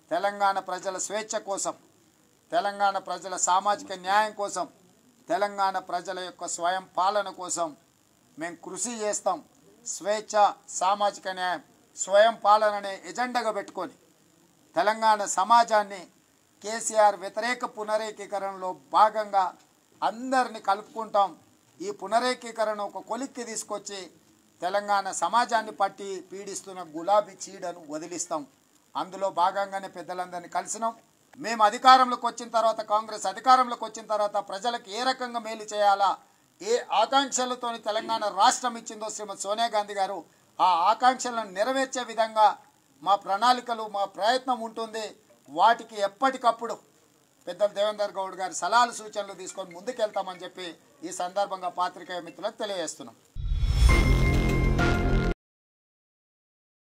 తెలంగాణ ప్రజల స్వేచ్ఛ కోసం తెలంగాణ ప్రజల సామాజిక న్యాయం కోసం తెలంగాణ ప్రజల యొక్క స్వయం పాలన కోసం మేము కృషి చేస్తాం స్వేచ్ఛ సామాజిక న్యాయం స్వయం పాలననే ఎజెండాగా పెట్టుకొని తెలంగాణ సమాజాన్ని కేసీఆర్ వ్యతిరేక పునరేకీకరణలో భాగంగా అందరిని కలుపుకుంటాం ఈ పునరేకీకరణ ఒక కొలిక్కి తీసుకొచ్చి తెలంగాణ సమాజాన్ని పట్టి పీడిస్తున్న గులాబీ చీడను వదిలిస్తాం అందులో భాగంగానే పెద్దలందరినీ కలిసినాం మేము అధికారంలోకి వచ్చిన తర్వాత కాంగ్రెస్ అధికారంలోకి వచ్చిన తర్వాత ప్రజలకు ఏ రకంగా మేలు చేయాలా ఏ ఆకాంక్షలతోని తెలంగాణ రాష్ట్రం ఇచ్చిందో శ్రీమతి సోనియా గాంధీ గారు ఆ ఆకాంక్షలను నెరవేర్చే విధంగా మా ప్రణాళికలు మా ప్రయత్నం ఉంటుంది వాటికి ఎప్పటికప్పుడు పెద్దలు దేవేందర్ గౌడ్ గారి సలహాలు సూచనలు తీసుకొని ముందుకెళ్తామని చెప్పి ఈ సందర్భంగా పాత్రికేయ మిత్రులకు తెలియజేస్తున్నాం